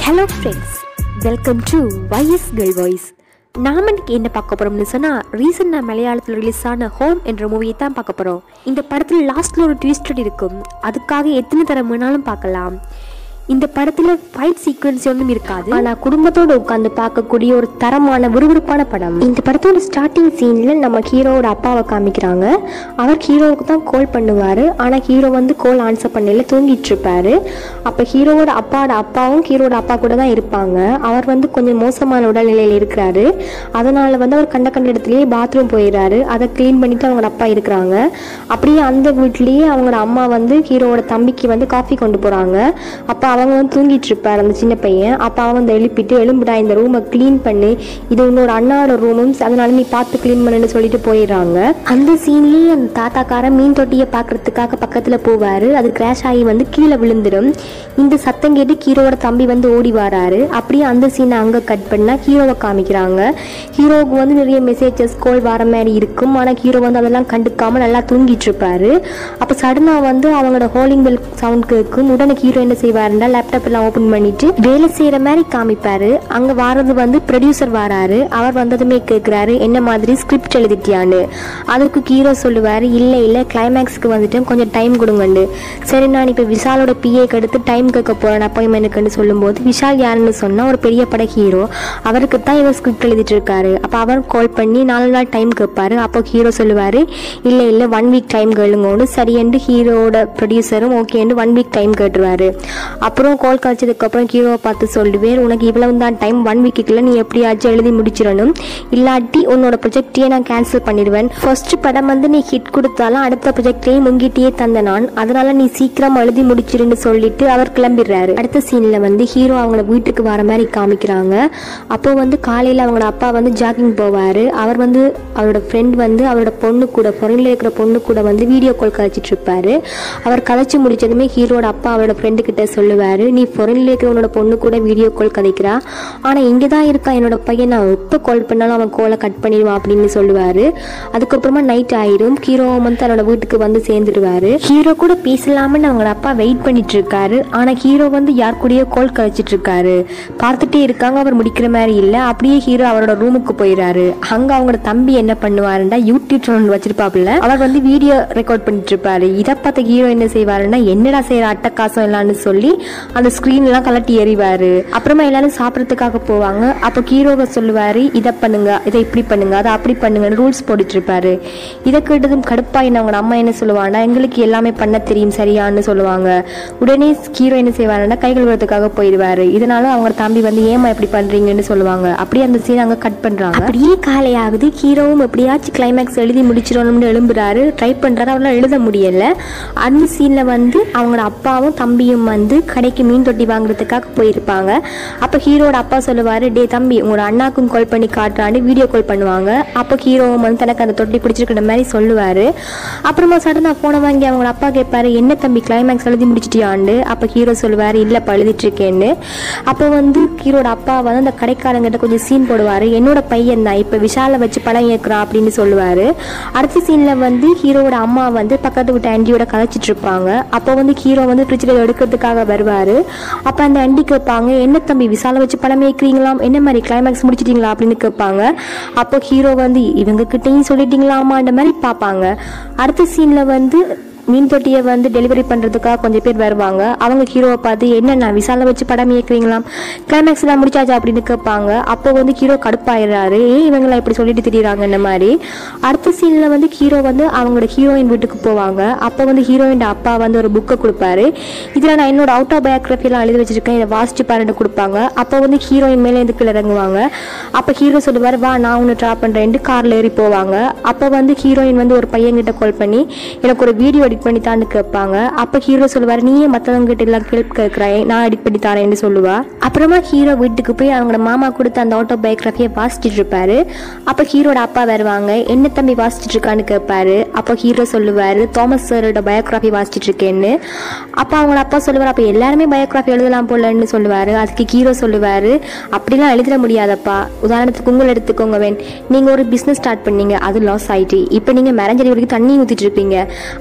hello friends welcome to YS girl voice நாம இன்னைக்கு என்ன பார்க்க போறோம்னு சொன்னா ரீசெண்டாக மலையாளத்தில் ரிலீஸ் ஆன ஹோம் என்ற மூவியை தான் பார்க்க போறோம் இந்த படத்தில் லாஸ்ட்ல ஒரு ட்விஸ்டட் இருக்கும் அதுக்காக எத்தனை தரம் வேணாலும் பார்க்கலாம் இந்த படத்துல ஃபைட் சீக்வன்ஸ் ஒன்றும் இருக்காது ஆனா குடும்பத்தோட உட்காந்து பார்க்கக்கூடிய ஒரு தரமான விறுவிறுப்பான படம் இந்த படத்தோட ஸ்டார்டிங் சீன்ல நம்ம ஹீரோவோட அப்பாவை காமிக்கிறாங்க அவர் ஹீரோவுக்கு தான் கால் பண்ணுவாரு ஆனா ஹீரோ வந்து கால் ஆன்சர் பண்ணல தூங்கிட்டு இருப்பாரு அப்ப ஹீரோவோட அப்பாவோட அப்பாவும் ஹீரோட அப்பா கூட தான் இருப்பாங்க அவர் வந்து கொஞ்சம் மோசமான உடல்நிலையில் இருக்கிறாரு அதனால வந்து அவர் கண்ட கண்ட இடத்துலயே பாத்ரூம் போயிடுறாரு அதை க்ளீன் பண்ணிட்டு அவங்களோட அப்பா இருக்கிறாங்க அப்படியே அந்த வீட்லயே அவங்களோட அம்மா வந்து ஹீரோவோட தம்பிக்கு வந்து காஃபி கொண்டு போறாங்க அப்ப அவங்க வந்து தூங்கிட்டு இருப்பாரு அந்த சின்ன பையன் அப்ப அவன் வந்து எழுப்பிட்டு எழும்புடா இந்த ரூமை க்ளீன் பண்ணு இது உன்னோட அண்ணாவோட ரூமும் அதனால நீ பார்த்து க்ளீன் பண்ணுன்னு சொல்லிட்டு போயிடுறாங்க அந்த சீன்லயே அந்த தாத்தாக்காரன் மீன் தொட்டியை பார்க்கறதுக்காக பக்கத்துல போவாரு அது கிராஷ் ஆகி வந்து கீழே விழுந்துடும் இந்த சத்தம் கேட்டு ஹீரோவோட தம்பி வந்து ஓடி வராரு அப்படியே அந்த சீனை அங்க கட் பண்ணா ஹீரோவை காமிக்கிறாங்க ஹீரோவுக்கு வந்து நிறைய மெசேஜஸ் கால் வர மாதிரி இருக்கும் ஆனா ஹீரோ வந்து அதெல்லாம் கண்டுக்காம நல்லா தூங்கிட்டு இருப்பாரு அப்ப சடனா வந்து அவங்களோட ஹோலிங் பெல் சவுண்ட் கேட்கும் உடனே ஹீரோ என்ன செய்வாருன்னா லேப்டாப் எல்லாம் ஓபன் பண்ணிட்டு வேலை செய்யற மாதிரி காமிப்பாரு அங்க வாரது வந்து ப்ரொடியூசர் வராரு அவர் வந்ததுமே கேட்கிறாரு என்ன மாதிரி ஸ்கிரிப்ட் எழுதிட்டியான்னு அதுக்கு ஹீரோ சொல்லுவாரு இல்ல இல்ல கிளைமேக்ஸ்க்கு வந்துட்டு கொஞ்சம் டைம் கொடுங்கண்டு சரி நான் இப்ப விஷாலோட பிஏக்கு எடுத்து டைம் கேட்க போறேன் அப்பாயின்மெண்ட்டுக்குன்னு சொல்லும்போது விஷால் யாருன்னு சொன்னா ஒரு பெரிய பட ஹீரோ அவருக்கு தான் இவர் ஸ்கிரிப்ட் எழுதிட்டு இருக்காரு அப்ப அவர் கால் பண்ணி நாலு நாள் டைம் கேட்பாரு அப்போ ஹீரோ சொல்லுவாரு இல்ல இல்ல ஒன் வீக் டைம் கேளுங்கன்னு சரியென்று ஹீரோட ப்ரொடியூசரும் ஓகேன்னு ஒன் வீக் டைம் கேட்டுருவாரு அப்புறம் கால் கழிச்சதுக்கு அப்புறம் ஹீரோவை பார்த்து சொல்லுவேன் உனக்கு இவ்வளவு தான் டைம் ஒன் வீக்குக்குள்ள நீ எப்படியாச்சும் எழுதி முடிச்சிடணும் இல்லாட்டி உன்னோட ப்ரொஜெக்டையே நான் கேன்சல் பண்ணிடுவேன் ஃபர்ஸ்ட் படம் வந்து நீ ஹிட் கொடுத்தாலும் அடுத்த ப்ரொஜெக்டையும் முங்கிட்டே தந்த நான் அதனால நீ சீக்கிரம் எழுதி முடிச்சிருன்னு சொல்லிட்டு அவர் கிளம்பிடுறாரு அடுத்த சீன்ல வந்து ஹீரோ அவங்கள வீட்டுக்கு வர மாதிரி காமிக்கிறாங்க அப்போ வந்து காலையில அவங்களோட அப்பா வந்து ஜாகிங் போவாரு அவர் வந்து அவரோட ஃப்ரெண்ட் வந்து அவரோட பொண்ணு கூட பொருளில் இருக்கிற பொண்ணு கூட வந்து வீடியோ கால் கழிச்சிட்டு இருப்பாரு அவர் கதைச்சு முடிச்சதுமே ஹீரோட அப்பா அவரோட ஃப்ரெண்டு கிட்ட சொல்லுவாரு நீ பொருளில் இருக்கிற உன்னோட பொண்ணு கூட வீடியோ கால் கதைக்கிறா ஆனா இங்க தான் இருக்கா என்னோட பையன் நான் எப்போ கால் பண்ணாலும் அவன் கோலை கட் பண்ணிடுவான் அப்படின்னு சொல்லுவாரு அதுக்கப்புறமா நைட் ஆயிரும் ஹீரோ வந்து தன்னோட வீட்டுக்கு வந்து சேர்ந்துடுவாரு ஹீரோ கூட பேசலாமன்னு அவங்களோட அப்பா வெயிட் பண்ணிட்டு இருக்காரு ஆனா ஹீரோ வந்து யார் கூடயோ கோல் கழிச்சிட்டு இருக்காரு பார்த்துட்டே இருக்காங்க அவர் முடிக்கிற மாதிரி இல்ல அப்படியே ஹீரோ அவரோட ரூமுக்கு போயிடுறாரு அங்க அவங்களோட தம்பி என்ன பண்ணுவாருன்னா யூடியூப் சேனல் வச்சிருப்பாப்புல அவர் வந்து வீடியோ ரெக்கார்ட் பண்ணிட்டு இருப்பாரு இதை பார்த்த ஹீரோ என்ன செய்வாருன்னா என்னடா செய்யற அட்டக்காசம் எல்லாம்னு சொல்லி அந்த ஸ்கிரீன் எல்லாம் கலட்டி எறிவாரு அப்புறமா எல்லாரும் சாப்பிடறதுக்காக போவாங்க அப்போ ஹீரோவை சொல்லுவாரு இதை பண்ணுங்க இதை இப்படி பண்ணுங்க அதை அப்படி பண்ணுங்கன்னு ரூல்ஸ் போட்டுட்டு இருப்பாரு இதை கேட்டதும் கடுப்பாயின அவங்களோட அம்மா என்ன சொல்லுவாங்கன்னா எங்களுக்கு எல்லாமே பண்ண தெரியும் சரியான்னு சொல்லுவாங்க உடனே ஹீரோ என்ன செய்வாருன்னா கை கழுவுறதுக்காக போயிடுவாரு இதனால அவங்க தம்பி வந்து ஏமா இப்படி பண்றீங்கன்னு சொல்லுவாங்க அப்படியே அந்த சீன் அங்க கட் பண்றாங்க அப்படியே காலை ஆகுது ஹீரோவும் எப்படியாச்சும் கிளைமேக்ஸ் எழுதி முடிச்சிடணும்னு எழும்புறாரு ட்ரை பண்றாரு அவரால் எழுத முடியல அந்த சீன்ல வந்து அவங்களோட அப்பாவும் தம்பியும் வந்து கடைக்கு மீன் தொட்டி வாங்குறதுக்காக போயிருப்பாங்க அப்போ ஹீரோட அப்பா சொல்லுவாரு டே தம்பி உங்களோட அண்ணாக்கும் கால் பண்ணி காட்டுறான்னு வீடியோ கால் பண்ணுவாங்க அப்போ ஹீரோவும் வந்து தனக்கு அந்த தொட்டி பிடிச்சிருக்கிற மாதிரி சொல்லுவாரு அப்புறமா சடனா போன வாங்கி அவங்களோட அப்பா கேட்பாரு என்ன தம்பி கிளைமேக்ஸ் எழுதி முடிச்சிட்டியாண்டு அப்போ ஹீரோ சொல்லுவாரு இல்லப்பா எழுதிட்டு இருக்கேன்னு அப்போ வந்து ஹீரோட அப்பா வந்து அந்த கடைக்காரங்கிட்ட கொஞ்சம் சீன் போடுவாரு என்னோட பையன் தான் இப்போ விஷாலை வச்சு படம் இயக்குறான் அப்படின்னு சொல்லுவாரு அடுத்த சீன்ல வந்து ஹீரோவோட அம்மா வந்து பக்கத்து வீட்டு ஆண்டியோட கதைச்சிட்டு இருப்பாங்க அப்போ வந்து ஹீரோ வந்து ஃப்ரிட்ஜில் எடுக்கிறதுக்காக வருவாரு அப்போ அந்த ஆண்டி கேட்பாங்க என்ன தம்பி விசாலை வச்சு படம் இயக்குறீங்களாம் என்ன மாதிரி கிளைமேக்ஸ் முடிச்சிட்டீங்களா அப்படின்னு கேட்பாங்க அப்போ ஹீரோ வந்து இவங்க கிட்டையும் சொல்லிட்டீங்களாமான்ற மாதிரி பார்ப்பாங்க அடுத்த சீன்ல வந்து மீன் தொட்டியை வந்து டெலிவரி பண்ணுறதுக்காக கொஞ்சம் பேர் வருவாங்க அவங்க ஹீரோவை பார்த்து என்னென்ன விசால வச்சு படம் இயக்குறீங்களாம் கிளைமேக்ஸ் எல்லாம் முடிச்சாச்சா அப்படின்னு கேட்பாங்க அப்போ வந்து ஹீரோ கடுப்பாயிடுறாரு ஏன் இவங்களாம் இப்படி சொல்லிட்டு திரியிறாங்க இந்த மாதிரி அடுத்த சீனில் வந்து ஹீரோ வந்து அவங்களோட ஹீரோயின் வீட்டுக்கு போவாங்க அப்போ வந்து ஹீரோயின் அப்பா வந்து ஒரு புக்கை கொடுப்பாரு இதில் நான் என்னோட அவுட் ஆஃப் பயோகிராஃபிலாம் எழுதி வச்சிருக்கேன் இதை வாசிச்சு பாருன்னு கொடுப்பாங்க அப்போ வந்து ஹீரோயின் மேலே இருந்து கீழே இறங்குவாங்க அப்போ ஹீரோ சொல்லுவார் வா நான் உன்னை ட்ரா பண்ணுறேன்ட்டு காரில் ஏறி போவாங்க அப்போ வந்து ஹீரோயின் வந்து ஒரு பையன்கிட்ட கால் பண்ணி எனக்கு ஒரு வீடியோ எடிட் பண்ணி தான்னு கேட்பாங்க அப்போ ஹீரோ சொல்லுவார் நீயே மற்றவங்க கிட்ட எல்லாம் ஹெல்ப் கேட்குறேன் நான் எடிட் பண்ணி தரேன்னு சொல்லுவா அப்புறமா ஹீரோ வீட்டுக்கு போய் அவங்களோட மாமா கொடுத்த அந்த ஆட்டோ பயோகிராஃபியை வாசிச்சுட்டு இருப்பாரு அப்போ ஹீரோட அப்பா வருவாங்க என்ன தம்பி வாசிச்சுட்டு இருக்கான்னு கேட்பாரு அப்போ ஹீரோ சொல்லுவார் தாமஸ் சாரோட பயோகிராஃபி வாசிச்சுட்டு இருக்கேன்னு அப்போ அவங்களோட அப்பா சொல்லுவார் அப்போ எல்லாருமே பயோகிராஃபி எழுதலாம் போலன்னு சொல்லுவார் அதுக்கு ஹீரோ சொல்லுவார் அப்படிலாம் எழுதிட முடியாதப்பா உதாரணத்துக்கு உங்களை எடுத்துக்கோங்க வேன் நீங்கள் ஒரு பிஸ்னஸ் ஸ்டார்ட் பண்ணீங்க அது லாஸ் ஆயிட்டு இப்போ நீங்கள் மேரேஜ் வரைக்கும் தண்ணி ஊற்றிட்டு இருப்பீங்க அதையெல்லாம்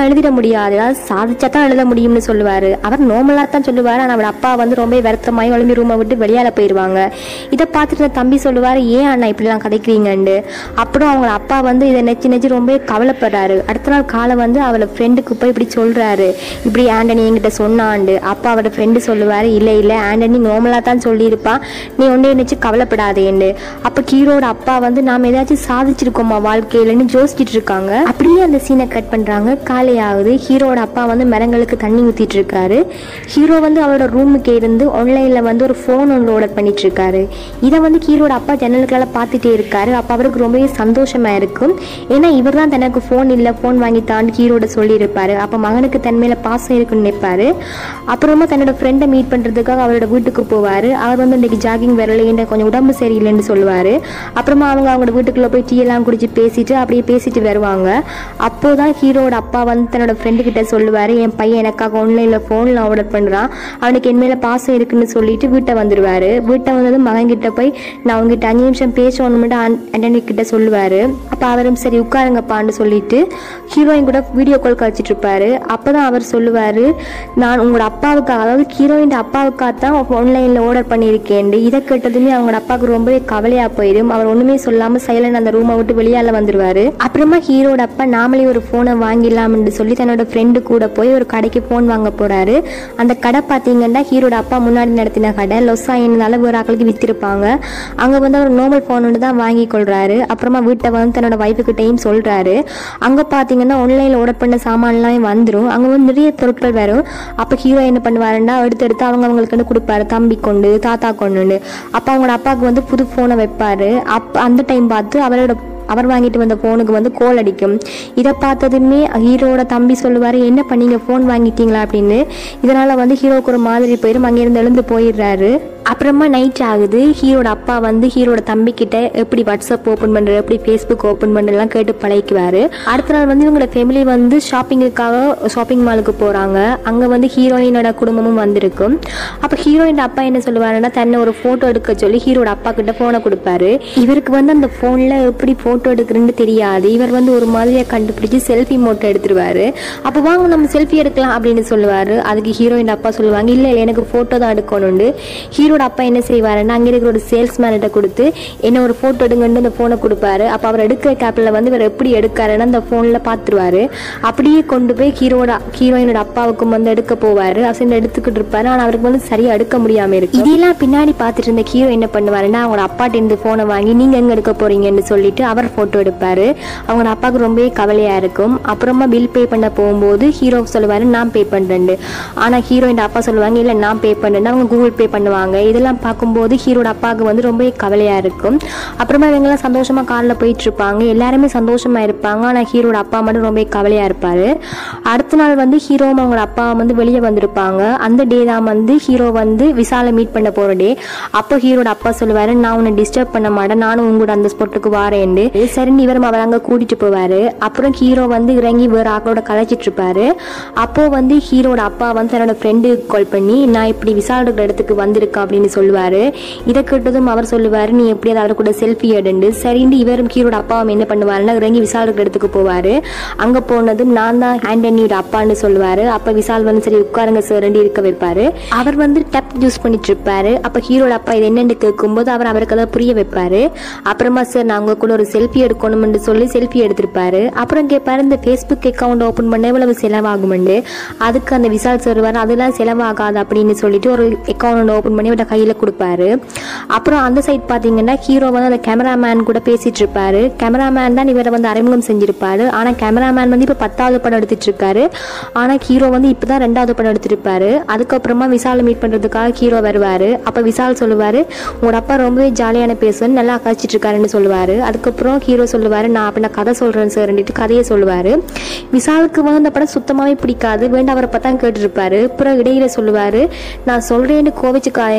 எழுதிட முடியாது அதாவது சாதிச்சா தான் எழுத முடியும்னு சொல்லுவார் அவர் நார்மலாக தான் சொல்லுவார் ஆனால் அவர் அப்பா வந்து ரொம்ப வருத்தமாயி எழும்பி ரூமை விட்டு வெளியால் போயிடுவாங்க இதை பார்த்துட்டு அந்த தம்பி சொல்லுவார் ஏன் அண்ணா இப்படிலாம் கதைக்கிறீங்கண்டு அப்புறம் அவங்க அப்பா வந்து இதை நெச்சு நெச்சு ரொம்ப கவலைப்படுறாரு அடுத்த நாள் காலை வந்து அவளை ஃப்ரெண்டுக்கு போய் இப்படி சொல்கிறாரு இப்படி ஆண்டனி என்கிட்ட சொன்னாண்டு அப்பா அவரோட ஃப்ரெண்டு சொல்லுவார் இல்லை இல்லை ஆண்டனி நார்மலாக தான் சொல்லியிருப்பான் நீ ஒன்றே நினச்சி கவலைப்படாதேன்னு அப்போ ஹீரோட அப்பா வந்து நாம் ஏதாச்சும் சாதிச்சிருக்கோமா வாழ்க்கையிலன்னு யோசிச்சுட்டு இருக்காங்க அப்படியே அந்த சீனை கட் பண்ணுறாங்க காலையாகுது ஹீரோட அப்பா வந்து மரங்களுக்கு தண்ணி ஊற்றிட்டு இருக்காரு ஹீரோ வந்து அவரோட ரூமுக்கு இருந்து ஆன்லைனில் வந்து ஒரு ஃபோன் ஒன்று ஆர்டர் பண்ணிட்டு இருக்காரு இதை வந்து ஹீரோட அப்பா ஜன்னலுக்குள்ள பார்த்துட்டே இருக்காரு அப்போ அவருக்கு ரொம்பவே சந்தோஷமா இருக்கும் ஏன்னா இவர் தான் தனக்கு ஃபோன் இல்லை ஃபோன் வாங்கி தாண்டு ஹீரோட சொல்லியிருப்பாரு அப்போ மகனுக்கு தன் மேல பாசம் இருக்குன்னு நினைப்பாரு அப்புறமா தன்னோட ஃப்ரெண்டை மீட் பண்ணுறதுக்காக அவரோட வீட்டுக்கு போவார் அவர் வந்து இன்னைக்கு ஜாகிங் வரல என்ன கொஞ்சம் உடம்பு சரியில்லைன்னு சொல்லுவார் அப்புறமா அவங்க அவங்களோட வீட்டுக்குள்ளே போய் டீ எல்லாம் குடிச்சு பேசிட்டு அப்படியே பேசிட்டு வருவாங்க அப்போ தான் ஹீரோட அப்பா வந்து தன்னோட ஃப்ரெண்டு கிட்ட சொல்லுவார் என் பையன் எனக்காக ஆன்லைனில் ஃபோனில் ஆர்டர் பண்ணுறான் அவனுக்கு என் மேலே பாசம் இருக்குன்னு சொல்லிட்டு வீட்டை வந்துடுவார் வீட்டை வந்ததும் மகன் கிட்ட போய் நான் உங்ககிட்ட அஞ்சு நிமிஷம் பேசணும்னு ஆண்டனி கிட்ட சொல்லுவார் அப்போ அவரும் சரி உட்காருங்கப்பான்னு சொல்லிட்டு ஹீரோயின் கூட வீடியோ கால் கழிச்சிட்டு இருப்பாரு அப்போ தான் அவர் சொல்லுவார் நான் உங்களோட அப்பாவுக்காக அதாவது ஹீரோயின் அப்பாவுக்காக தான் ஆன்லைனில் ஆர்டர் பண்ணியிருக்கேன் இதை கேட்டதுமே அவங்களோட அப்பாவுக்கு ரொம்பவே கவலையாக போயிடும் அவர் ஒன்றுமே சொல்லாமல் சைலண்ட் அந்த ரூமை விட்டு வெளியால வந்துடுவார் அப்புறமா ஹீரோட அப்பா நாமளே ஒரு ஃபோனை வாங்கிடலாம்னு சொல்லி தன்னோட ஃப்ரெண்டு கூட போய் ஒரு கடைக்கு ஃபோன் வாங்க போறாரு அந்த கடை பார்த்தீங்கன்னா ஹீரோட அப்பா முன்னாடி நடத்தின கடை லொசாயினால ஒரு ஆக்களுக்கு வித்திருப்பாங்க அங்கே வந்து அவர் நார்மல் ஃபோன் ஒன்று தான் வாங்கி கொள்றாரு அப்புறமா வீட்டை வந்து தன்னோட ஒய்ஃபு கிட்டையும் சொல்றாரு அங்கே பார்த்தீங்கன்னா ஆன்லைனில் ஆர்டர் பண்ண சாமான்லாம் வந்துடும் அங்கே வந்து நிறைய பொருட்கள் வரும் அப்போ ஹீரோ என்ன பண்ணுவாருன்னா எடுத்து எடுத்து அவங்க அவங்களுக்கு வந்து கொடுப்பாரு தம்பி கொண்டு தாத்தா கொண்டுன்னு அப்போ அவங்களோட அப்பாவுக்கு வந்து புது ஃபோனை வைப்பாரு அப்போ அந்த டைம் பார்த்து அவரோட அவர் வாங்கிட்டு வந்த ஃபோனுக்கு வந்து கோல் அடிக்கும் இதை பார்த்ததுமே ஹீரோட தம்பி சொல்லுவார் என்ன பண்ணீங்க ஃபோன் வாங்கிட்டீங்களா அப்படின்னு இதனால் வந்து ஹீரோக்கு ஒரு மாதிரி போயிடும் அங்கேருந்து எழுந்து போயிடுறாரு அப்புறமா நைட் ஆகுது ஹீரோட அப்பா வந்து ஹீரோட தம்பி கிட்ட எப்படி வாட்ஸ்அப் ஓப்பன் பண்ணுறது எப்படி ஃபேஸ்புக் ஓப்பன் பண்ணுறதுலாம் கேட்டு பழகிக்குவார் அடுத்த நாள் வந்து இவங்களோட ஃபேமிலி வந்து ஷாப்பிங்குக்காக ஷாப்பிங் மாலுக்கு போகிறாங்க அங்கே வந்து ஹீரோயினோட குடும்பமும் வந்திருக்கும் அப்போ ஹீரோயின் அப்பா என்ன சொல்லுவாருன்னா தன்னை ஒரு ஃபோட்டோ எடுக்க சொல்லி ஹீரோட அப்பா கிட்ட ஃபோனை கொடுப்பாரு இவருக்கு வந்து அந்த ஃபோனில் எப்படி ஃபோட்டோ எடுக்கிறேன்னு தெரியாது இவர் வந்து ஒரு மாதிரியாக கண்டுபிடிச்சி செல்ஃபி மோட்டோ எடுத்துருவாரு அப்போ வாங்க நம்ம செல்ஃபி எடுக்கலாம் அப்படின்னு சொல்லுவார் அதுக்கு ஹீரோயின் அப்பா சொல்லுவாங்க இல்லை இல்லை எனக்கு ஃபோட்டோ தான் எடுக்கணும்னு ஹீரோட அப்பா என்ன செய்வாருன்னா அங்கே இருக்கிற ஒரு சேல்ஸ்மேன்கிட்ட கொடுத்து என்ன ஒரு ஃபோட்டோ எடுங்கன்னு அந்த ஃபோனை கொடுப்பாரு அப்போ அவர் எடுக்கிற கேப்பில் வந்து இவர் எப்படி எடுக்காருன்னு அந்த ஃபோனில் பார்த்துருவாரு அப்படியே கொண்டு போய் ஹீரோட ஹீரோயினோட அப்பாவுக்கும் வந்து எடுக்க போவார் அவசரம் எடுத்துக்கிட்டு இருப்பாரு ஆனால் அவருக்கு வந்து சரியாக எடுக்க முடியாமல் இருக்கு இதெல்லாம் பின்னாடி பார்த்துட்டு இருந்த ஹீரோ என்ன பண்ணுவாருன்னா அவங்களோட அப்பாட்ட இருந்து ஃபோனை வாங்கி நீங்கள் எங்கே எடுக்க போறீங்கன்னு சொல்லிட்டு அவர் ஃபோட்டோ எடுப்பாரு அவங்களோட அப்பாவுக்கு ரொம்பவே கவலையாக இருக்கும் அப்புறமா பில் பே பண்ண போகும்போது ஹீரோ சொல்லுவாரு நான் பே பண்ணுறேன் ஆனால் ஹீரோயின் அப்பா சொல்லுவாங்க இல்லை நான் பே பண்ணுறேன் அவங்க கூகுள் பே பண்ணுவாங்க இதெல்லாம் பார்க்கும்போது ஹீரோட அப்பாவுக்கு வந்து ரொம்பவே கவலையாக இருக்கும் அப்புறமா இவங்கெல்லாம் சந்தோஷமாக காரில் போயிட்டு இருப்பாங்க எல்லாருமே சந்தோஷமாக இருப்பாங்க ஆனால் ஹீரோட அப்பா மட்டும் ரொம்ப கவலையாக இருப்பார் அடுத்த நாள் வந்து ஹீரோவும் அவங்களோட அப்பா வந்து வெளியே வந்திருப்பாங்க அந்த டே தான் வந்து ஹீரோ வந்து விசாலை மீட் பண்ண போகிற டே அப்போ ஹீரோட அப்பா சொல்லுவார் நான் உன்னை டிஸ்டர்ப் பண்ண மாட்டேன் நானும் உங்களோட அந்த ஸ்பாட்டுக்கு வாரேன்னு சரின்னு இவரும் அவர் அங்கே கூட்டிட்டு போவார் அப்புறம் ஹீரோ வந்து இறங்கி வேறு ஆக்களோட கலைச்சிட்டு இருப்பாரு அப்போ வந்து ஹீரோட அப்பா வந்து தன்னோட ஃப்ரெண்டு கால் பண்ணி நான் இப்படி விசால் இருக்கிற இடத்துக்கு வந்திருக்கேன் அப்படின்னு சொல்லுவார் இதை கேட்டதும் அவர் சொல்லுவார் நீ எப்படியாவது அவர் கூட செல்ஃபி எடுண்டு சரின்னு இவரும் ஹீரோட அப்பாவும் என்ன பண்ணுவாருன்னா இறங்கி விசால் இருக்கிற இடத்துக்கு போவார் அங்கே போனதும் நான் தான் ஆண்டனியோட அப்பான்னு சொல்லுவார் அப்போ விசால் வந்து சரி உட்காருங்க சார் இருக்க வைப்பாரு அவர் வந்து டப் யூஸ் பண்ணிட்டு இருப்பாரு அப்போ ஹீரோட அப்பா இது என்னன்னு கேட்கும்போது அவர் அவருக்கு அதை புரிய வைப்பாரு அப்புறமா சார் நான் உங்க கூட ஒரு செல்ஃபி எடுக்கணும்னு சொல்லி செல்ஃபி எடுத்திருப்பாரு அப்புறம் கேட்பாரு இந்த ஃபேஸ்புக் அக்கௌண்ட் ஓப்பன் பண்ண எவ்வளவு செலவாகும்னு அதுக்கு அந்த விசால் சொல்லுவார் அதெல்லாம் செலவாகாது அப்படின்னு சொல்லிட்டு ஒரு அக்கௌண்ட் ஓப்பன் பண்ணி அவட கையில் கொடுப்பாரு அப்புறம் அந்த சைட் பார்த்தீங்கன்னா ஹீரோ வந்து அந்த கேமராமேன் கூட பேசிட்டு இருப்பாரு கேமராமேன் தான் இவரை வந்து அறிமுகம் செஞ்சிருப்பாரு ஆனால் கேமராமேன் வந்து இப்போ பத்தாவது படம் எடுத்துட்டு இருக்காரு ஆனால் ஹீரோ வந்து இப்போ தான் ரெண்டாவது படம் எடுத்திருப்பாரு அதுக்கப்புறமா விசாலை மீட் பண்ணுறதுக்காக ஹீரோ வருவார் அப்போ விசால் சொல்லுவார் உங்களோட அப்பா ரொம்பவே ஜாலியான பேசுவேன் நல்லா கழிச்சிட்டு இருக்காருன்னு சொல்லுவார் அதுக்கப்புறம் ஹீரோ சொல்லுவார் நான் அப்படி நான் கதை சொல்கிறேன் சார்ன்ட்டு கதையை சொல்லுவார் விசாலுக்கு வந்து அந்த படம் சுத்தமாகவே பிடிக்காது வேண்டாம் அவரை பார்த்தா கேட்டுருப்பாரு அப்புறம் இடையில சொல்லுவார் நான் சொல்கிறேன்னு கோவிச்சுக்காயங்க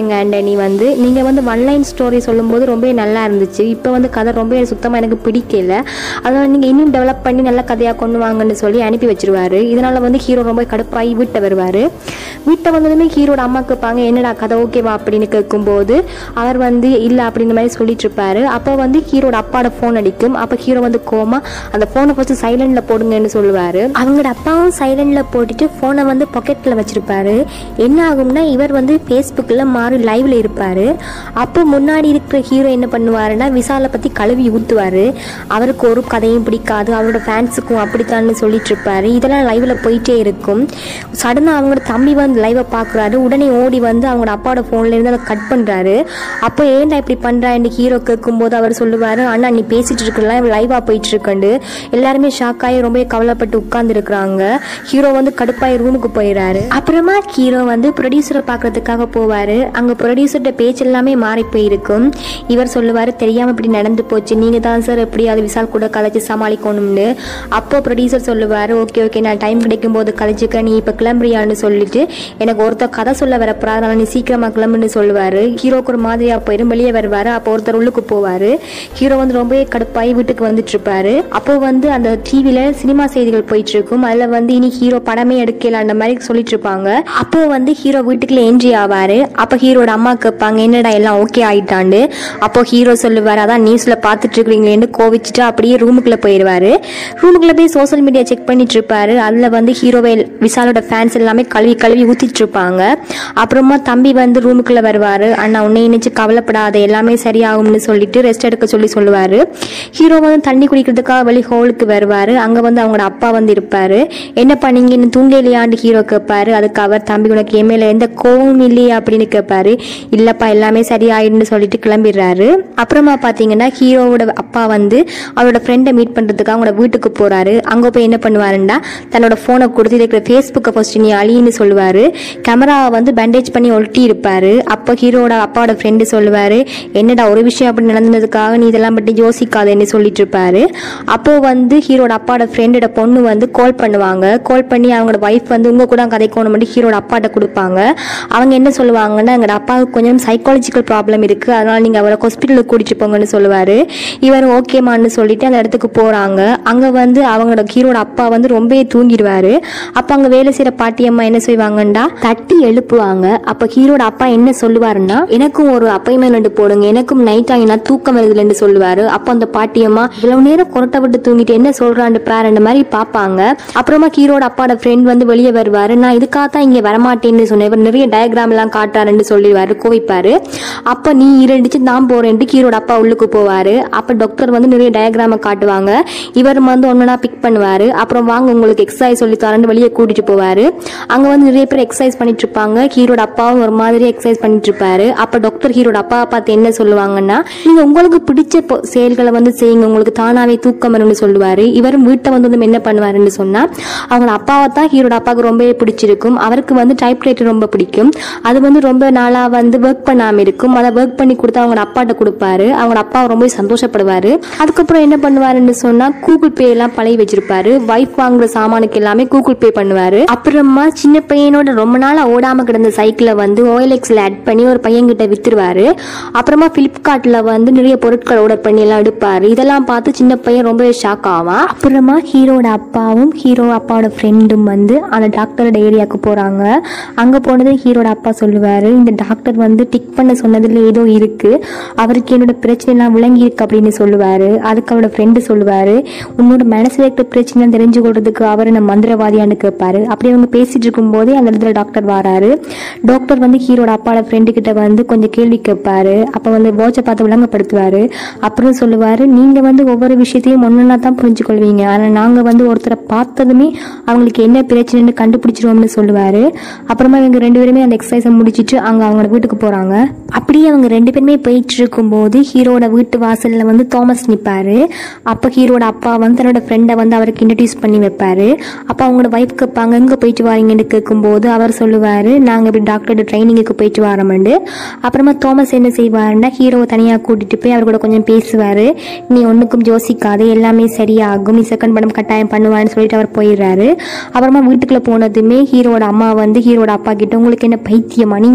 பண்ணியிருக்காங்க ஆண்டனி வந்து நீங்கள் வந்து ஒன் லைன் ஸ்டோரி சொல்லும்போது ரொம்ப நல்லா இருந்துச்சு இப்போ வந்து கதை ரொம்ப சுத்தமாக எனக்கு பிடிக்கல அதனால் நீங்கள் இன்னும் டெவலப் பண்ணி நல்ல கதையாக கொண்டு வாங்கன்னு சொல்லி அனுப்பி வச்சிருவாரு இதனால் வந்து ஹீரோ ரொம்ப கடுப்பாகி வீட்டை வருவார் வீட்டை வந்ததுமே ஹீரோட அம்மா கேட்பாங்க என்னடா கதை ஓகேவா அப்படின்னு கேட்கும்போது அவர் வந்து இல்லை அப்படின்ற மாதிரி சொல்லிட்டு இருப்பாரு அப்போ வந்து ஹீரோட அப்பாவோட ஃபோன் அடிக்கும் அப்போ ஹீரோ வந்து கோமா அந்த ஃபோனை ஃபஸ்ட்டு சைலண்டில் போடுங்கன்னு சொல்லுவார் அவங்களோட அப்பாவும் சைலண்டில் போட்டுட்டு ஃபோனை வந்து பாக்கெட்டில் வச்சுருப்பாரு என்ன ஆகும்னா இவர் வந்து ஃபேஸ்புக்கில் மாறி லைவில் இருப்பார் அப்போ முன்னாடி இருக்கிற ஹீரோ என்ன பண்ணுவாருன்னா விசாலை பற்றி கழுவி ஊற்றுவார் அவருக்கு ஒரு கதையும் பிடிக்காது அவரோட ஃபேன்ஸுக்கும் அப்படித்தான்னு சொல்லிட்டு இருப்பாரு இதெல்லாம் லைவில் போயிட்டே இருக்கும் சடனாக அவங்களோட தம்பி வந்து லைவை பார்க்குறாரு உடனே ஓடி வந்து அவங்களோட அப்பாவோட ஃபோன்ல இருந்து அதை கட் பண்ணுறாரு அப்போ ஏன்டா இப்படி பண்ணுறான்னு ஹீரோ கேட்கும்போது அவர் சொல்லுவார் அண்ணா நீ பேசிட்டு இருக்கலாம் லைவாக போயிட்டு இருக்கண்டு எல்லாருமே ஷாக் ஆகி ரொம்ப கவலைப்பட்டு உட்கார்ந்துருக்குறாங்க ஹீரோ வந்து கடுப்பாய் ரூமுக்கு போயிடுறாரு அப்புறமா ஹீரோ வந்து ப்ரொடியூசரை பார்க்கறதுக்காக போவார் அங்கே ப்ரொடியூசர்கிட்ட பேச்சு எல்லாமே மாறி போயிருக்கும் இவர் சொல்லுவார் தெரியாமல் இப்படி நடந்து போச்சு நீங்கள் தான் சார் எப்படியாவது விசால் கூட கலைச்சு சமாளிக்கணும்னு அப்போ ப்ரொடியூசர் சொல்லுவார் ஓகே ஓகே நான் டைம் கிடைக்கும் போது கலைச்சிக்க நீ இப்போ கிளம்புறியான்னு சொல்லிட்டு எனக்கு ஒருத்தர் கதை சொல்ல வரப்போ அதனால நீ சீக்கிரமாக கிளம்புன்னு சொல்லுவார் ஹீரோக்கு ஒரு மாதிரியாக போயிடும் வெளியே வருவார் அப்போ ஒருத்தர் உள்ளுக்கு போவார் ஹீரோ வந்து ரொம்பவே கடுப்பாகி வீட்டுக்கு வந்துட்டு இருப்பாரு அப்போ வந்து அந்த டிவியில் சினிமா செய்திகள் போயிட்டு இருக்கும் அதில் வந்து இனி ஹீரோ படமே எடுக்கல அந்த மாதிரி சொல்லிட்டு இருப்பாங்க அப்போ வந்து ஹீரோ வீட்டுக்குள்ள என்ட்ரி ஆவாரு அப்போ ஹீரோட அம்மா கேட்பாங்க என்னடா எல்லாம் ஓகே ஆயிட்டாண்டு அப்போ ஹீரோ சொல்லுவார் அதான் நியூஸ்ல பார்த்துட்டு இருக்கிறீங்களேன்னு கோவிச்சுட்டு அப்படியே ரூமுக்குள்ள போயிடுவாரு ரூமுக்குள்ள போய் சோஷியல் மீடியா செக் பண்ணிட்டு இருப்பாரு அதில் வந்து ஹீரோவை விசாலோட ஃபேன்ஸ் எல்லாமே கழுவி கழுவி ஊத்திட்டு இருப்பாங்க அப்புறமா தம்பி வந்து ரூமுக்குள்ள வருவாரு அண்ணா உன்னை நினைச்சு கவலைப்படாத எல்லாமே சரியாகும்னு சொல்லிட்டு ரெஸ்ட் எடுக்க சொல்லி சொல்லுவாரு ஹீரோ வந்து தண்ணி குடிக்கிறதுக்காக வெளி ஹோலுக்கு வருவாரு அங்க வந்து அவங்களோட அப்பா வந்து இருப்பாரு என்ன பண்ணீங்க இன்னும் தூங்கலையாண்டு ஹீரோ கேட்பாரு அதுக்கு அவர் தம்பி உனக்கு என் மேல எந்த கோவமும் இல்லையா அப்படின்னு கேட்பாரு இல்லப்பா எல்லாமே சரியாயிடுன்னு சொல்லிட்டு கிளம்பிடுறாரு அப்புறமா பாத்தீங்கன்னா ஹீரோவோட அப்பா வந்து அவரோட ஃப்ரெண்டை மீட் பண்றதுக்கு அவங்களோட வீட்டுக்கு போறாரு அங்க போய் என்ன பண்ணுவாருன்னா தன்னோட போனை கொடுத்து இருக்கிற ஃபேஸ்புக்கை ஃபர்ஸ்ட் நீ அழின்னு சொல்லுவாரு கேமராவை வந்து பேண்டேஜ் பண்ணி ஒட்டி இருப்பாரு அப்போ ஹீரோட அப்பாவோட ஃப்ரெண்டு சொல்லுவாரு என்னடா ஒரு விஷயம் அப்படி நடந்ததுக்காக நீ இதெல்லாம் பற்றி யோசிக்காதேன்னு சொல்லிட்டு இருப்பாரு அப்போ வந்து ஹீரோட அப்பாவோட ஃப்ரெண்டோட பொண்ணு வந்து கால் பண்ணுவாங்க கால் பண்ணி அவங்களோட ஒய்ஃப் வந்து உங்க கூட கதைக்கணும் மட்டும் ஹீரோட அப்பாட்ட கொடுப்பாங்க அவங்க என்ன சொல்லுவாங்கன்னா எங்களோட அப்பாவுக்கு கொஞ்சம் சைக்காலஜிக்கல் ப்ராப்ளம் இருக்கு அதனால நீங்க அவரை ஹாஸ்பிட்டலுக்கு கூட்டிட்டு போங்கன்னு சொல்லுவாரு இவர் ஓகேமான்னு சொல்லிட்டு அந்த இடத்துக்கு போறாங்க அங்க வந்து அவங்களோட ஹீரோட அப்பா வந்து ரொம்பவே தூங்கிடுவாரு அப்ப அங்க வேலை செய்யற பாட்டியம்மா என்ன செய்வாங்கண்டா தட்டி எழுப்புவாங்க அப்ப ஹீரோட அப்பா என்ன சொல்லுவாருன்னா எனக்கும் ஒரு அப்பாயின்மெண்ட் போடுங்க எனக்கும் நைட் ஆகினா தூக்கம் வருதுலன்னு சொல்லுவாரு அப்போ அந்த பாட்டியம்மா இவ்வளவு நேரம் கொரட்டை விட்டு தூங்கிட்டு என்ன சொல்றான்னு பாருன்ற மாதிரி பார்ப்பாங்க அப்புறமா ஹீரோட அப்பாவோட ஃப்ரெண்ட் வந்து வெளியே வருவாரு நான் இதுக்காக தான் இங்க வரமாட்டேன்னு சொன்னேன் இவர் நிறைய டயக்ராம் எல்லாம் காட்டாருன்னு சொல்லிடுவாரு கோவிப்பாரு அப்ப நீ இருந்துச்சு நான் போறேன்ட்டு ஹீரோட அப்பா உள்ளுக்கு போவாரு அப்ப டாக்டர் வந்து நிறைய டயக்ராம காட்டுவாங்க இவர் வந்து ஒன்னா பிக் பண்ணுவாரு அப்புறம் வாங்க உங்களுக்கு எக்ஸசைஸ் சொல்லி தரேன்னு வெளியே கூட்டிட்டு போவாரு அங்க வந்து நிறைய பேர் எக்ஸசைஸ் பண்ணிட்டு இருப்பாங்க ஹீரோட அப்பாவும் ஒரு மாதிரி எக்ஸசைஸ் பண்ணிட்டு இருப்பாரு அப்ப டாக்டர் ஹீரோட அப்பாவை பார்த்து என்ன சொல்லுவாங்கன்னா நீங்க உங்களுக்கு பிடிச்ச பொ- செயல்களை வந்து செய்யுங்க உங்களுக்கு தானாவே தூக்கம் வரும்னு சொல்லுவாரு இவரும் வீட்டை வந்து வந்து என்ன பண்ணுவாருன்னு சொன்னா அவங்க அப்பாவை தான் ஹீரோட அப்பாவுக்கு ரொம்பவே பிடிச்சிருக்கும் அவருக்கு வந்து டைப் ரைட்டர் ரொம்ப பிடிக்கும் அது வந்து ரொம்ப நாளா வந்து ஒர்க் பண்ணாம இருக்கும் அதை ஒர்க் பண்ணி கொடுத்து அவங்களோட அப்பாட்ட கொடுப்பாரு அவங்களோட அப்பா ரொம்ப சந்தோஷப்படுவாரு அதுக்கப்புறம் என்ன பண்ணுவாருன்னு சொன்னா கூகுள் பே எல்லாம் பழகி வச்சிருப்பாரு வைஃப் வாங்குற சாமானுக்கு எல்லாமே கூகுள் பே பண்ணுவாரு அப்புறமா சின்ன பையனோட ரொம்ப நாளா ஓடாம கிடந்த சைக்கிளை வந்து ஓஎல்எக்ஸ்ல ஆட் பண்ணி ஒரு பையன்கிட்ட வித்துருவாரு அப்புறமா பிளிப்கார்ட்ல வந்து நிறைய பொருட்கள் ஆர்டர் பண்ணி எல்லாம் எடுப்பாரு இதெல்லாம் பார்த்து சின்ன பையன் ரொம்பவே ஷாக் ஆவான் அப்புறமா ஹீரோட அப்பாவும் ஹீரோ அப்பாவோட ஃப்ரெண்டும் வந்து அந்த டாக்டரோட ஏரியாவுக்கு போறாங்க அங்க போனது ஹீரோட அப்பா சொல்லுவாரு இந்த டாக்டர் வந்து டிக் பண்ண சொன்னதுல ஏதோ இருக்கு அவருக்கு என்னோட பிரச்சனை எல்லாம் விளங்கி இருக்கு அப்படின்னு சொல்லுவாரு அதுக்கு அவரோட ஃப்ரெண்டு சொல்லுவாரு உன்னோட மனசுல இருக்கிற பிரச்சனை தெரிஞ்சு கொள்றதுக்கு அவர் என்ன மந்திரவாதியான்னு கேட்பாரு அப்படி அவங்க பேசிட்டு இருக்கும் போதே அந்த இடத்துல டாக்டர் வராரு டாக்டர் வந்து ஹீரோட அப்பாவோட ஃப்ரெண்டு கிட்ட வந்து கொஞ்சம் கேள்வி கேட்பாரு அப்ப வந்து வாட்சை பார்த்து விளங்கப்படுத்துவாரு அப்புறம் சொல்லுவாரு நீங்க வந்து ஒவ்வொரு விஷயத்தையும் ஒன்னொன்னா தான் புரிஞ்சுக்கொள்வீங்க ஆனா நாங்க வந்து ஒருத்தரை பார்த்ததுமே அவங்களுக்கு என்ன பிரச்சனைன்னு கண்டுபிடிச்சிருவோம்னு சொல்லுவாரு அப்புறமா இவங்க ரெண்டு பேருமே அந்த எக்ஸசைஸை முடிச்சிட்டு அங்க அவங்களோட வீட்டுக்கு போறாங்க அப்படியே அவங்க ரெண்டு பேருமே போயிட்டு இருக்கும்போது ஹீரோட வீட்டு வாசல்ல வந்து தாமஸ் நிப்பாரு அப்ப ஹீரோட அப்பா வந்து தன்னோட ஃப்ரெண்டை வந்து அவருக்கு இன்ட்ரடியூஸ் பண்ணி வைப்பாரு அப்ப அவங்களோட ஒய்ஃப் கேட்பாங்க எங்க போயிட்டு வாரீங்கன்னு கேட்கும்போது அவர் சொல்லுவாரு நாங்க இப்படி டாக்டரோட ட்ரைனிங்குக்கு போயிட்டு வரோம்ண்டு அப்புறமா தாமஸ் என்ன செய்வாருன்னா ஹீரோவை தனியா கூட்டிட்டு போய் அவர் கூட கொஞ்சம் பேசுவாரு நீ ஒண்ணுக்கும் யோசிக்காது எல்லாமே சரியாகும் நீ செகண்ட் படம் கட்டாயம் பண்ணுவான்னு சொல்லிட்டு அவர் போயிடுறாரு அப்புறமா வீட்டுக்குள்ள போனதுமே ஹீரோட அம்மா வந்து ஹீரோட அப்பா கிட்ட உங்களுக்கு என்ன பைத்தியமா நீங்க என்னத்துக்கு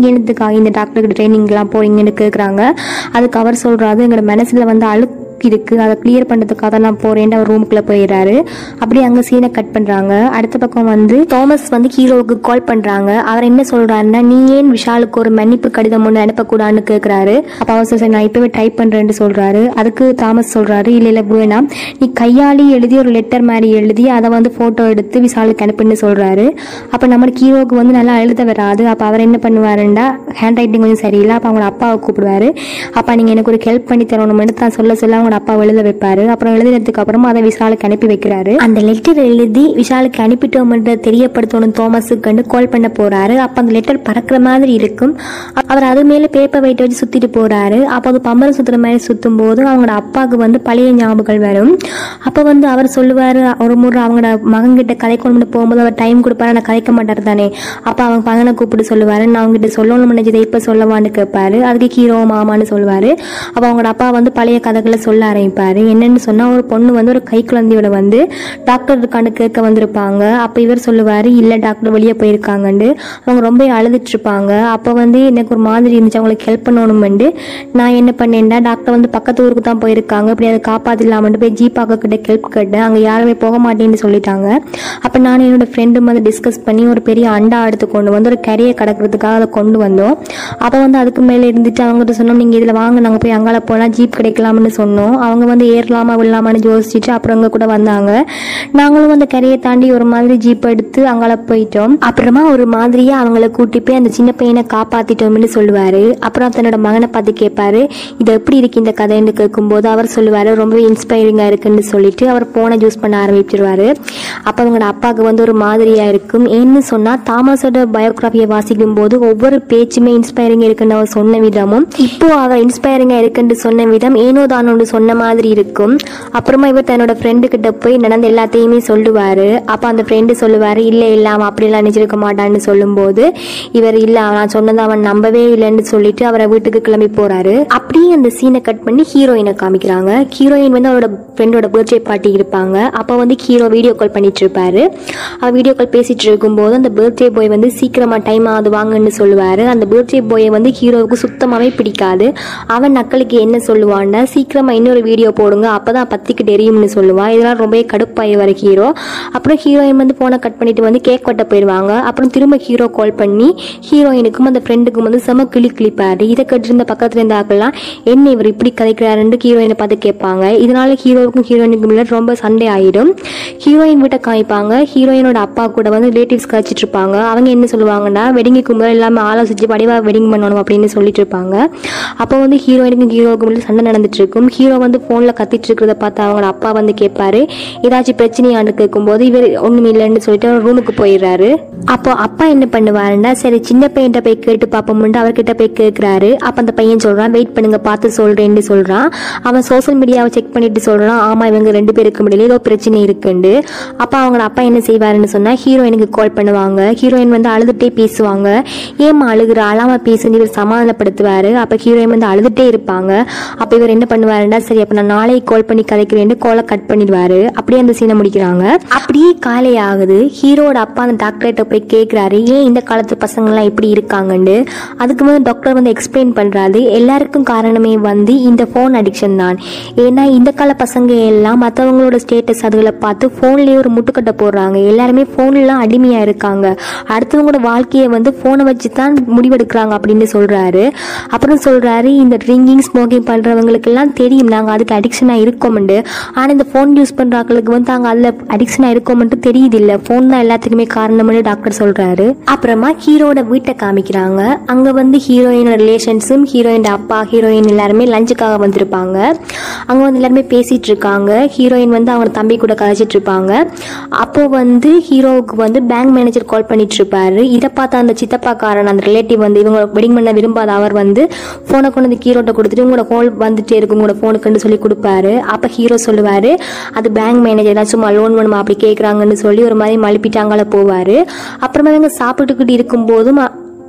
எதுக்காக இந்த டாக்டர்கிட்ட ட்ரைனிங்லாம் போறீங்கன்னு கேட்குறாங்க அதுக்கு அவர் சொல்றாரு எங்களோட மனசுல வந்து அழுக்கு இருக்கு அதை கிளியர் பண்ணுறதுக்காக தான் நான் போறேன்ட்டு அவர் ரூமுக்குள்ள போயிடுறாரு அப்படியே அங்கே சீனை கட் பண்றாங்க அடுத்த பக்கம் வந்து தாமஸ் வந்து ஹீரோவுக்கு கால் பண்றாங்க அவர் என்ன சொல்றாருன்னா நீ ஏன் விஷாலுக்கு ஒரு மன்னிப்பு கடிதம் ஒன்று அனுப்பக்கூடாதுன்னு கேட்குறாரு அப்போ அவர் சொல்றாரு, நான் இப்பவே டைப் பண்றேன்னு சொல்றாரு அதுக்கு தாமஸ் சொல்றாரு இல்ல இல்ல வேணாம் நீ கையாளி எழுதி ஒரு லெட்டர் மாதிரி எழுதி அதை வந்து போட்டோ எடுத்து விஷாலுக்கு அனுப்புன்னு சொல்றாரு அப்போ நம்மளுக்கு ஹீரோவுக்கு வந்து நல்லா எழுத வராது அப்போ அவர் என்ன பண்ணுவாருண்டா ஹேண்ட் ரைட்டிங் கொஞ்சம் சரியில்லை அப்போ அவங்களோட அப்பாவை கூப்பிடுவாரு அப்பா நீங்க எனக்கு ஒரு ஹெல்ப் பண்ணி தரணும்னு தான் சொல்ல சொல்ல அவங்களோட அப்பா எழுத வைப்பாரு அப்புறம் எழுதினதுக்கு அப்புறமா அதை விஷாலுக்கு அனுப்பி வைக்கிறாரு அந்த லெட்டர் எழுதி விஷாலுக்கு அனுப்பிட்டோம்ன்ற தெரியப்படுத்தணும் தோமஸுக்கு கண்டு கால் பண்ண போறாரு அப்ப அந்த லெட்டர் பறக்கிற மாதிரி இருக்கும் அ- அவர் அது மேல பேப்பர் வெயிட் வச்சு சுத்திட்டு போறாரு அப்போ அது பம்பரம் சுத்துற மாதிரி சுத்தும் போது அவங்களோட அப்பாவுக்கு வந்து பழைய ஞாபகங்கள் வரும் அப்ப வந்து அவர் சொல்லுவாரு ஒரு முறை அவங்களோட மகன் கிட்ட கதைக்கணும்னு போகும்போது அவர் டைம் கொடுப்பாரு ஆனா கதைக்க மாட்டார் தானே அப்ப அவங்க மகனை கூப்பிட்டு சொல்லுவாரு நான் அவங்ககிட்ட சொல்லணும் நினைச்சதை இப்ப சொல்லவான்னு கேட்பாரு அதுக்கு ஹீரோ மாமான்னு சொல்லுவாரு அப்ப அவங்களோட அப்பா வந்து பழைய கதைகளை சொல்ல ஆரம்பிப்பாரு என்னன்னு சொன்னா ஒரு பொண்ணு வந்து ஒரு கை குழந்தையோட வந்து டாக்டர் இருக்கான்னு கேட்க வந்திருப்பாங்க அப்ப இவர் சொல்லுவாரு இல்ல டாக்டர் வெளியே போயிருக்காங்கன்னு அவங்க ரொம்ப அழுதுட்டு இருப்பாங்க அப்ப வந்து எனக்கு ஒரு மாதிரி இருந்துச்சு அவங்களுக்கு ஹெல்ப் பண்ணணும்னு நான் என்ன பண்ணேன்டா டாக்டர் வந்து பக்கத்து ஊருக்கு தான் போயிருக்காங்க அப்படி அதை காப்பாத்திடலாமன்ட்டு போய் ஜீப்பாக்க கிட்ட ஹெல்ப் கேட்டேன் அங்க யாருமே போக மாட்டேன்னு சொல்லிட்டாங்க அப்ப நான் என்னோட ஃப்ரெண்டும் வந்து டிஸ்கஸ் பண்ணி ஒரு பெரிய அண்டா எடுத்து கொண்டு வந்து ஒரு கரையை கடக்கிறதுக்காக அதை கொண்டு வந்தோம் அப்போ வந்து அதுக்கு மேலே இருந்துட்டு அவங்ககிட்ட சொன்னோம் நீங்கள் இதில் வாங்க நாங்கள் போய் அங்கால போனால் ஜீப் கிடைக்கலாம்னு சொன்னோம் அவங்க வந்து ஏறலாமா விடலாமான்னு யோசிச்சுட்டு அப்புறம் அங்கே கூட வந்தாங்க நாங்களும் அந்த கரையை தாண்டி ஒரு மாதிரி ஜீப் எடுத்து அங்கால போயிட்டோம் அப்புறமா ஒரு மாதிரியா அவங்கள கூட்டி போய் அந்த சின்ன பையனை காப்பாத்திட்டோம்னு சொல்லுவாரு அப்புறம் தன்னோட மகனை பார்த்து கேட்பாரு இது எப்படி இருக்கு இந்த கதைன்னு கேட்கும்போது அவர் சொல்லுவாரு ரொம்பவே இன்ஸ்பைரிங்கா இருக்குன்னு சொல்லிட்டு அவர் போனை யூஸ் பண்ண ஆரம்பிச்சிருவாரு அப்ப அவங்களோட அப்பாவுக்கு வந்து ஒரு மாதிரியா இருக்கும் ஏன்னு சொன்னா தாமஸோட பயோகிராஃபியை வாசிக்கும் போது ஒவ்வொரு பேச்சுமே இன்ஸ்பைரிங் இருக்குன்னு அவர் சொன்ன விதமும் இப்போ அவர் இன்ஸ்பைரிங்கா இருக்குன்னு சொன்ன விதம் ஏனோ தானோன்னு சொன்ன மாதிரி இருக்கும் அப்புறமா இவர் தன்னோட ஃப்ரெண்டு கிட்ட போய் நடந்த எல்லாத்தையுமே சொல்லுவாரு அப்ப அந்த ஃப்ரெண்டு சொல்லுவாரு இல்ல இல்ல அவன் அப்படிலாம் நினைச்சிருக்க மாட்டான்னு சொல்லும்போது இவர் இல்ல நான் சொன்னதை அவன் நம்பவே இல்லைன்னு சொல்லிட்டு அவரை வீட்டுக்கு கிளம்பி போறாரு அப்படியே அந்த சீனை கட் பண்ணி ஹீரோயினை காமிக்கிறாங்க ஹீரோயின் வந்து அவரோட ஃப்ரெண்டோட பர்த்டே பார்ட்டி இருப்பாங்க அப்போ வந்து ஹீரோ வீடியோ கால் பண்ணிட்டு இருப்பாரு அவர் வீடியோ கால் பேசிட்டு இருக்கும்போது அந்த பர்த்டே பாய் வந்து சீக்கிரமா டைம் ஆகுது வாங்கன்னு சொல்லுவாரு அந்த பர்த்டே பாயை வந்து ஹீரோவுக்கு சுத்தமாவே பிடிக்காது அவன் நக்கலுக்கு என்ன சொல்லுவான்னா சீக்கிரமா இன்னொரு வீடியோ போடுங்க அப்பதான் பத்திக்கு தெரியும்னு சொல்லுவான் இதெல்லாம் ரொம்பவே கடுப்பாயி வர ஹீரோ அப்புறம் ஹீரோயின் வந்து போனை கட் பண்ணிட்டு வந்து கேக் வெட்ட போயிடுவாங்க அப்புறம் திரும்ப ஹீரோ கால் பண்ணி ஹீரோயினுக்கும் அந்த ஃப்ரெண்டுக்கும் வந்து செம கிளி கிளிப்பாரு இதை கட்டிருந்த பக்கத்துல இருந்த ஆக்கெல்லாம் என்ன இவர் இப்படி கதைக்கிறாருன்னு ஹீரோயினை பார்த்து கேட்பாங்க இதனால ஹீரோவுக்கும் ஹீரோயினுக்கும் உள்ள ரொம்ப சண்டை ஆயிடும் ஹீரோயின் வீட்டை காமிப்பாங்க ஹீரோயினோட அப்பா கூட வந்து ரிலேட்டிவ்ஸ் கழிச்சிட்டு இருப்பாங்க அவங்க என்ன சொல்லுவாங்கன்னா வெட்டிங்குக்கு முதல்ல எல்லாமே ஆலோசிச்சு வடிவா வெட்டிங் பண்ணணும் அப்படின்னு சொல்லிட்டு இருப்பாங்க அப்போ வந்து ஹீரோயினுக்கும் ஹீரோவுக்கும் உள்ள சண்டை நடந்துட்டு இருக்கும் ஹீரோ வந்து போன்ல கத்திட்டு இருக்கிறத பார்த்து அவங்களோட அப்பா வந்து கேட்பாரு ஏதாச்சும் பிரச்சனையான்னு கேட்கும்போது இவர் ஒண்ணும் இல்லைன்னு சொல்லிட்டு அவர் ரூமுக்கு போயிடுறாரு அப்போ அப்பா என்ன பண்ணுவாருன்னா சரி சின்ன பையன்கிட்ட போய் கேட்டு பார்ப்போம்ட்டு அவர்கிட்ட போய் கேட்குறாரு அப்போ அந்த பையன் சொல்றான் வெயிட் பண்ணுங்க பார்த்து சொல்றேன்னு சொல்றான் அவன் சோஷியல் மீடியாவை செக் பண்ணிட்டு சொல்றான் ஆமா இவங்க ரெண்டு பேருக்கு முடியல ஏதோ பிரச்சனை இருக்குண்டு அப்போ அவங்களோட அப்பா என்ன செய்வாருன்னு சொன்னா ஹீரோயினுக்கு கால் பண்ணுவாங்க ஹீரோயின் வந்து அழுதுட்டே பேசுவாங்க ஏமா அழுகுற அழாம பேசுன்னு இவர் சமாதானப்படுத்துவாரு அப்போ ஹீரோயின் வந்து அழுதுட்டே இருப்பாங்க அப்போ இவர் என்ன பண்ணுவாருன்னா சரி அப்போ நான் நாளைக்கு கால் பண்ணி கதைக்கிறேன்னு காலை கட் பண்ணிடுவாரு அப்படியே அந்த சீனை முடிக்கிறாங்க அப்படியே காலை ஆகுது ஹீரோட அப்பா அந்த டாக்டர்கிட்ட போய் கேட்குறாரு ஏன் இந்த காலத்து பசங்கள்லாம் இப்படி இருக்காங்கன்னு அதுக்கு வந்து டாக்டர் வந்து எக்ஸ்பிளைன் பண்ணுறாரு எல்லாருக்கும் காரணமே வந்து இந்த ஃபோன் அடிக்ஷன் தான் ஏன்னா இந்த கால பசங்க எல்லாம் மற்றவங்களோட ஸ்டேட்டஸ் அதுகளை பார்த்து ஃபோன்லேயே ஒரு முட்டுக்கட்டை போடுறாங்க எல்லாருமே ஃபோன்லாம் அடிமையாக இருக்காங்க அடுத்தவங்களோட வாழ்க்கையை வந்து ஃபோனை வச்சு தான் முடிவெடுக்கிறாங்க அப்படின்னு சொல்கிறாரு அப்புறம் சொல்கிறாரு இந்த ட்ரிங்கிங் ஸ்மோக்கிங் பண்ணுறவங்களுக்கெல்லாம் தெரியும் நாங்கள் அதுக்கு அடிக்ஷனாக இருக்கோம்ண்டு ஆனால் இந்த ஃபோன் யூஸ் பண்ணுறாங்களுக்கு வந்து நாங்கள் அதில் அடிக்ஷனாக இருக்கோம்ட்டு தெரியுது இல்லை ஃபோன் தான் எல்லாத்துக்குமே காரணம்னு டாக்டர் சொல்கிறாரு அப்புறமா ஹீரோட வீட்டை காமிக்கிறாங்க அங்கே வந்து ஹீரோயின் ரிலேஷன்ஸும் ஹீரோயின் அப்பா ஹீரோயின் எல்லாருமே லஞ்சுக்காக வந்திருப்பாங்க அங்கே வந்து எல்லாருமே பேசிட்டு இருக்காங்க ஹீரோயின் வந்து அவங்க தம்பி கூட கதைச்சிட்டு இருப்பாங்க அப்போ வந்து ஹீரோவுக்கு வந்து பேங்க் மேனேஜர் கால் பண்ணிட்டு இருப்பாரு இதை பார்த்த அந்த சித்தப்பாக்காரன் அந்த ரிலேட்டிவ் வந்து இவங்க வெட்டிங் பண்ண விரும்பாத அவர் வந்து ஃபோனை கொண்டு வந்து ஹீரோட்ட கொடுத்துட்டு உங்களோட கால் வந்துட்டே இருக்கும் உங்களோட ஃபோனுக்குன்னு சொல்லி கொடுப்பாரு அப்போ ஹீரோ சொல்லுவாரு அது பேங்க் மேனேஜர் தான் சும்மா லோன் வேணுமா அப்படி கேட்குறாங்கன்னு சொல்லி ஒரு மாதிரி மழுப்பிட்டு அங்கால போவார் அப்புறமா இவங்க சாப்பிட்டுக்கிட்டு இருக்கும்போதும்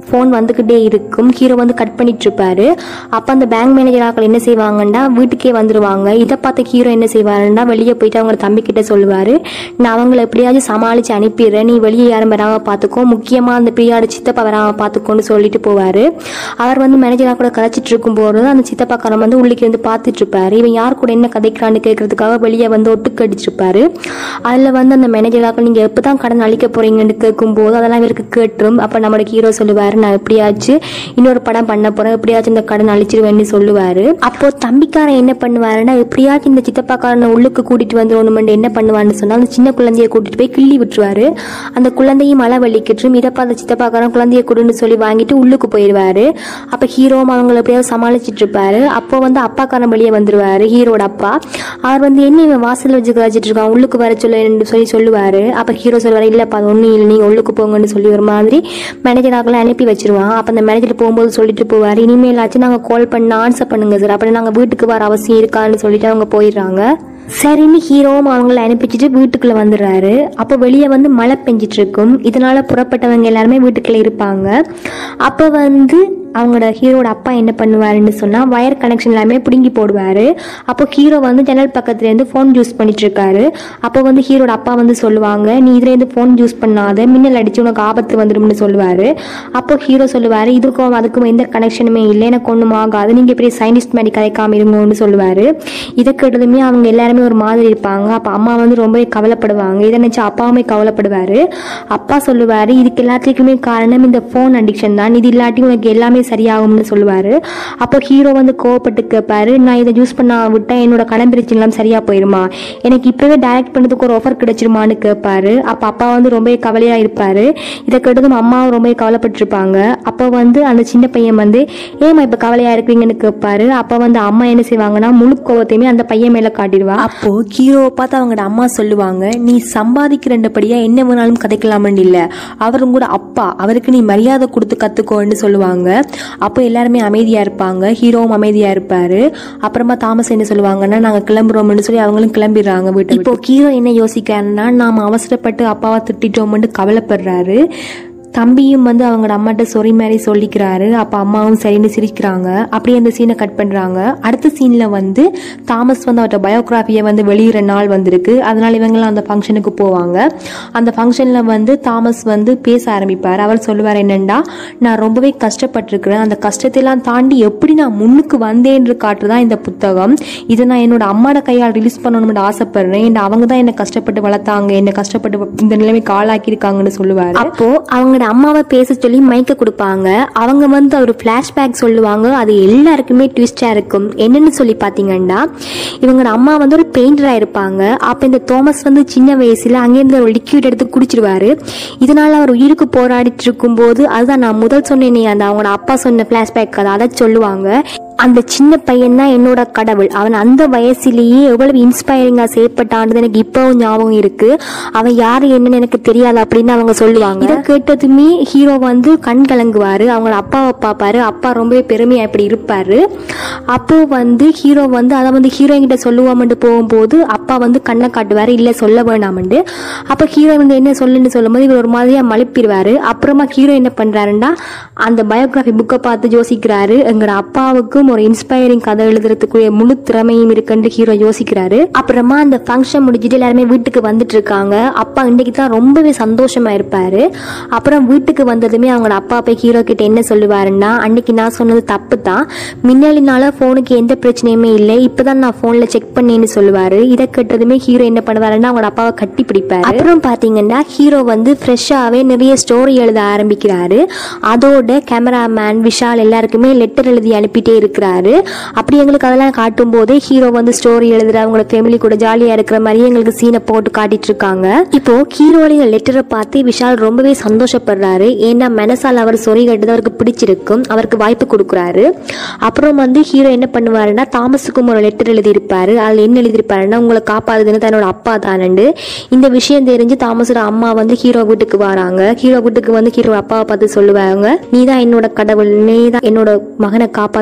ஃபோன் வந்துக்கிட்டே இருக்கும் ஹீரோ வந்து கட் பண்ணிட்டு இருப்பாரு அப்போ அந்த பேங்க் மேனேஜர் ஆட்கள் என்ன செய்வாங்கன்னா வீட்டுக்கே வந்துருவாங்க இதை பார்த்த ஹீரோ என்ன செய்வாருன்னா வெளியே போயிட்டு அவங்க தம்பி கிட்ட சொல்லுவாரு நான் அவங்கள எப்படியாச்சும் சமாளிச்சு அனுப்பிடுறேன் நீ வெளியே யாரும் வராம பார்த்துக்கோ முக்கியமா அந்த பிரியாடு சித்தப்பா வராம பார்த்துக்கோன்னு சொல்லிட்டு போவாரு அவர் வந்து மேனேஜராக கூட கதைச்சிட்டு இருக்கும்போது அந்த சித்தப்பாக்காரன் வந்து உள்ளுக்கு இருந்து பார்த்துட்டு இருப்பாரு இவன் யார் கூட என்ன கதைக்கிறான்னு கேட்கறதுக்காக வெளியே வந்து ஒட்டுக்கு அடிச்சிருப்பாரு அதில் வந்து அந்த மேனேஜராக்கள் நீங்கள் எப்போ தான் கடன் அழிக்க போறீங்கன்னு கேட்கும்போது அதெல்லாம் இவருக்கு கேட்டுரும் அப்போ நம்மளோட ஹீரோ சொல்லுவார் நான் எப்படியாச்சும் இன்னொரு படம் பண்ண போறேன் எப்படியாச்சும் இந்த கடன் அழிச்சிருவேன்னு சொல்லுவாரு அப்போ தம்பிக்காரன் என்ன பண்ணுவாருன்னா எப்படியாச்சும் இந்த சித்தப்பாக்காரனை உள்ளுக்கு கூட்டிட்டு வந்துடணுமெண்டு என்ன பண்ணுவான்னு சொன்னா அந்த சின்ன குழந்தைய கூட்டிட்டு போய் கிள்ளி விட்டுருவாரு அந்த குழந்தையும் மழை வலிக்கிட்டும் இதை பார்த்த சித்தப்பாக்காரன் குழந்தைய கொடுன்னு சொல்லி வாங்கிட்டு உள்ளுக்கு போயிடுவாரு அப்போ ஹீரோவும் அவங்கள எப்படியாவது சமாளிச்சிட்டு இருப்பாரு அப்போ வந்து அப்பாக்காரன் வெளியே வந்துருவாரு ஹீரோட அப்பா அவர் வந்து என்ன இவன் வாசல்ல வச்சு கழிச்சிட்டு இருக்கான் உள்ளுக்கு வர சொல்ல சொல்லி சொல்லுவாரு அப்போ ஹீரோ சொல்லுவாரு இல்லப்பா அது ஒன்றும் இல்லை நீங்க உள்ளுக்கு போங்கன்னு சொல்லி ஒரு மாதிரி மேனேஜராக்கெல்லாம் அனுப்பி வச்சிருவான் அப்போ அந்த மேனேஜர் போகும்போது சொல்லிட்டு போவார் இனிமேலாச்சும் நாங்கள் கால் பண்ண ஆன்சர் பண்ணுங்க சார் அப்படி நாங்கள் வீட்டுக்கு வர அவசியம் இருக்கான்னு சொல்லிட்டு அவங்க போயிடுறாங்க சரின்னு ஹீரோவும் அவங்கள அனுப்பிச்சிட்டு வீட்டுக்குள்ள வந்துடுறாரு அப்போ வெளியே வந்து மழை பெஞ்சிட்டு இருக்கும் இதனால புறப்பட்டவங்க எல்லாருமே வீட்டுக்குள்ள இருப்பாங்க அப்போ வந்து அவங்களோட ஹீரோட அப்பா என்ன பண்ணுவாருன்னு சொன்னால் வயர் கனெக்ஷன் எல்லாமே பிடுங்கி போடுவார் அப்போ ஹீரோ வந்து ஜன்னல் பக்கத்துலேருந்து ஃபோன் யூஸ் பண்ணிட்டு இருக்காரு அப்போ வந்து ஹீரோட அப்பா வந்து சொல்லுவாங்க நீ இதுலேருந்து ஃபோன் யூஸ் பண்ணாத மின்னல் அடிச்சு உனக்கு ஆபத்து வந்துடும்னு சொல்லுவார் அப்போ ஹீரோ சொல்லுவார் இதுக்கும் அதுக்கும் எந்த கனெக்ஷனுமே இல்லை எனக்கு ஒன்றும் ஆகாது நீங்கள் இப்படி சயின்டிஸ்ட் மாதிரி கதைக்காம இருங்கன்னு சொல்லுவார் இதை கேட்டதுமே அவங்க எல்லாருமே ஒரு மாதிரி இருப்பாங்க அப்போ அம்மா வந்து ரொம்பவே கவலைப்படுவாங்க இதை நினச்சி அப்பாவுமே கவலைப்படுவார் அப்பா சொல்லுவார் இதுக்கு எல்லாத்துக்குமே காரணம் இந்த ஃபோன் அடிக்ஷன் தான் இது இல்லாட்டி உனக்கு எல்லாமே சரியாகும்னு சொல்லுவார் அப்போ ஹீரோ வந்து கோவப்பட்டு கேட்பாரு நான் இதை யூஸ் பண்ண விட்டா என்னோட கடன் பிரச்சனைலாம் சரியாக போயிருமா எனக்கு இப்போவே டைரக்ட் பண்ணதுக்கு ஒரு ஆஃபர் கிடைச்சிருமான்னு கேட்பாரு அப்போ அப்பா வந்து ரொம்ப கவலையாக இருப்பார் இதை கேட்டதும் அம்மாவும் ரொம்ப கவலைப்பட்டிருப்பாங்க அப்போ வந்து அந்த சின்ன பையன் வந்து ஏமா இப்போ கவலையாக இருக்கிறீங்கன்னு கேட்பாரு அப்போ வந்து அம்மா என்ன செய்வாங்கன்னா முழு கோவத்தையுமே அந்த பையன் மேலே காட்டிடுவா அப்போ ஹீரோவை பார்த்து அவங்களோட அம்மா சொல்லுவாங்க நீ சம்பாதிக்கிறண்டபடியா என்ன வேணாலும் கதைக்கலாமன்னு இல்லை அவரும் கூட அப்பா அவருக்கு நீ மரியாதை கொடுத்து கத்துக்கோன்னு சொல்லுவாங்க அப்போ எல்லாருமே அமைதியா இருப்பாங்க ஹீரோவும் அமைதியா இருப்பாரு அப்புறமா தாமஸ் என்ன சொல்லுவாங்கன்னா நாங்க கிளம்புறோம்னு சொல்லி அவங்களும் கிளம்பிடுறாங்க வீட்டு இப்போ ஹீரோ என்ன யோசிக்கிறாருன்னா நாம அவசரப்பட்டு அப்பாவை திட்டிட்டோம்னு கவலைப்படுறாரு தம்பியும் வந்து அவங்களோட அம்மாட்ட சொறி மாதிரி சொல்லிக்கிறாரு அப்போ அம்மாவும் சரின்னு சிரிக்கிறாங்க அப்படியே அந்த சீனை கட் பண்ணுறாங்க அடுத்த சீனில் வந்து தாமஸ் வந்து அவர்கிட்ட பயோகிராஃபியை வந்து வெளியிற நாள் வந்திருக்கு அதனால இவங்கெல்லாம் அந்த ஃபங்க்ஷனுக்கு போவாங்க அந்த ஃபங்க்ஷனில் வந்து தாமஸ் வந்து பேச ஆரம்பிப்பார் அவர் சொல்லுவார் என்னண்டா நான் ரொம்பவே கஷ்டப்பட்டிருக்கிறேன் அந்த கஷ்டத்தையெல்லாம் தாண்டி எப்படி நான் முன்னுக்கு வந்தேன்னு காட்டுறதா இந்த புத்தகம் இதை நான் என்னோட அம்மாட கையால் ரிலீஸ் பண்ணணும்னு ஆசைப்படுறேன் ஏன்னா அவங்க தான் என்னை கஷ்டப்பட்டு வளர்த்தாங்க என்னை கஷ்டப்பட்டு இந்த நிலைமைக்கு ஆளாக்கியிருக்காங்கன்னு சொல்லுவார் அப்போ அவங்களோட அம்மாவை பேச சொல்லி மைக்க கொடுப்பாங்க அவங்க வந்து ஒரு ஃப்ளாஷ்பேக் சொல்லுவாங்க அது எல்லாருக்குமே ட்விஸ்டா இருக்கும் என்னன்னு சொல்லி பார்த்தீங்கன்னா இவங்களோட அம்மா வந்து ஒரு பெயிண்டராக இருப்பாங்க அப்போ இந்த தோமஸ் வந்து சின்ன வயசுல அங்கேருந்து ஒரு லிக்விட் எடுத்து குடிச்சிருவாரு இதனால அவர் உயிருக்கு போராடிட்டு இருக்கும்போது அதுதான் நான் முதல் சொன்னேனே அந்த அவங்களோட அப்பா சொன்ன ஃப்ளாஷ்பேக் கதை அதை சொல்லுவாங்க அந்த சின்ன பையன் தான் என்னோட கடவுள் அவன் அந்த வயசுலேயே எவ்வளவு இன்ஸ்பைரிங்காக செயற்பட்டான்றது எனக்கு இப்போவும் ஞாபகம் இருக்கு அவன் யார் என்னன்னு எனக்கு தெரியாது அப்படின்னு அவங்க சொல்லுவாங்க இதை கேட்டதுமே ஹீரோ வந்து கண் கலங்குவாரு அவங்களோட அப்பாவை பார்ப்பாரு அப்பா ரொம்பவே பெருமையா இப்படி இருப்பாரு அப்போ வந்து ஹீரோ வந்து அதை வந்து ஹீரோயின் கிட்ட சொல்லுவாமட்டு போகும்போது அப்பா வந்து கண்ணை காட்டுவாரு இல்லை சொல்ல வேணாமண்டு அப்போ ஹீரோ வந்து என்ன சொல்லுன்னு சொல்லும்போது இவர் ஒரு மாதிரியா மழுப்பிடுவாரு அப்புறமா ஹீரோ என்ன பண்றாருன்னா அந்த பயோகிராஃபி புக்கை பார்த்து யோசிக்கிறாரு எங்களோட அப்பாவுக்கும் ஒரு இன்ஸ்பைரிங் கதை எழுதுறதுக்குரிய முழு திறமையும் இருக்குன்னு ஹீரோ யோசிக்கிறாரு அப்புறமா அந்த ஃபங்க்ஷன் முடிஞ்சிட்டு எல்லாருமே வீட்டுக்கு வந்துட்டு இருக்காங்க அப்பா இன்னைக்கு தான் ரொம்பவே சந்தோஷமா இருப்பாரு அப்புறம் வீட்டுக்கு வந்ததுமே அவங்களோட அப்பா போய் ஹீரோ கிட்ட என்ன சொல்லுவாருன்னா அன்னைக்கு நான் சொன்னது தப்பு தான் மின்னலினால ஃபோனுக்கு எந்த பிரச்சனையுமே இல்லை இப்பதான் நான் ஃபோன்ல செக் பண்ணேன்னு சொல்லுவாரு இதை கேட்டதுமே ஹீரோ என்ன பண்ணுவாருன்னா அவங்களோட அப்பாவை கட்டி பிடிப்பாரு அப்புறம் பாத்தீங்கன்னா ஹீரோ வந்து ஃப்ரெஷ்ஷாவே நிறைய ஸ்டோரி எழுத ஆரம்பிக்கிறாரு அதோட கேமராமேன் விஷால் எல்லாருக்குமே லெட்டர் எழுதி அனுப்பிட்டே இருக்கிறாரு அப்படி எங்களுக்கு அதெல்லாம் காட்டும் போதே ஹீரோ வந்து ஸ்டோரி எழுதுற அவங்களோட ஃபேமிலி கூட ஜாலியா இருக்கிற மாதிரி எங்களுக்கு சீனை போட்டு காட்டிட்டு இருக்காங்க இப்போ ஹீரோடைய லெட்டரை பார்த்து விஷால் ரொம்பவே சந்தோஷப்படுறாரு ஏன்னா மனசால் அவர் சொறி கட்டது அவருக்கு பிடிச்சிருக்கும் அவருக்கு வாய்ப்பு கொடுக்குறாரு அப்புறம் வந்து ஹீரோ என்ன பண்ணுவாருன்னா தாமஸுக்கும் ஒரு லெட்டர் எழுதியிருப்பாரு அதில் என்ன எழுதியிருப்பாருன்னா உங்களை காப்பாதுன்னு தன்னோட அப்பா தானண்டு இந்த விஷயம் தெரிஞ்சு தாமஸோட அம்மா வந்து ஹீரோ வீட்டுக்கு வராங்க ஹீரோ வீட்டுக்கு வந்து ஹீரோ அப்பாவை பார்த்து சொல்லுவாங்க நீ தான் என்னோட கடவுள் நீ தான் என்னோட மகனை காப்பாத்தின அப்படின்னு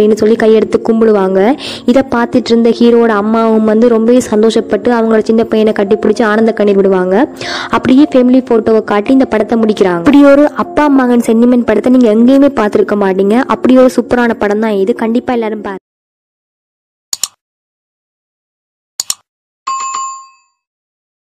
அப்படின்னு சொல்லி கையெடுத்து கும்பிடுவாங்க இதை பார்த்துட்டு இருந்த ஹீரோட அம்மாவும் வந்து ரொம்பவே சந்தோஷப்பட்டு அவங்களோட சின்ன பையனை கட்டிப்பிடிச்சு ஆனந்த கண்ணீர் விடுவாங்க அப்படியே ஃபேமிலி ஃபோட்டோவை காட்டி இந்த படத்தை முடிக்கிறாங்க இப்படி ஒரு அப்பா மகன் சென்டிமெண்ட் படத்தை நீங்கள் எங்கேயுமே பார்த்துருக்க மாட்டீங்க அப்படி ஒரு சூப்பரான படம் தான் இது கண்டிப்பாக எல்லாரும் பாருங்க